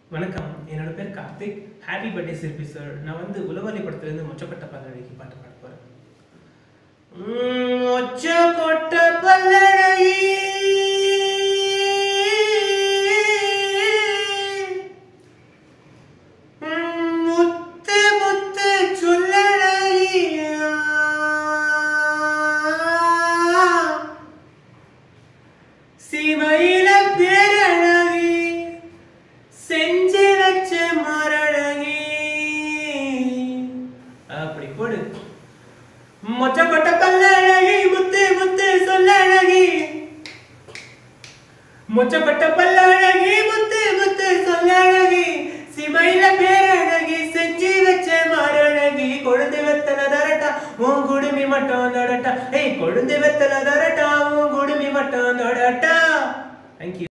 வணக்கம் என்னோட பேர் Karthik happy birthday Sirpi sir நான் வந்து உலவாளி படத்துலேருந்து மொச்சக்கொட்டை பல்லழகி பாட்டு பாட போகிறேன் மொச்சக்கொட்டை பல்லழகி முத்து முத்து சொல்லழகியா சிவையில பேரழகி செஞ்சு வச்ச மரழகி அப்படி போடு மொச்ச கொட்ட பல்லழகி முத்து முத்து சொல்லழகி மொச்ச கொட்ட பல்லழகி முத்து முத்து சொல்லழகி சிமையில பேரழகி செஞ்சு வச்ச மரழகி கொழுந்து வெத்தல தரட்டா உன் குடுமி மட்டும் தொடட்டா ஏய் கொழுந்து வெத்தல தரட்டா உன் குடுமி மட்டும் தொடட்டா தேங்க்யூ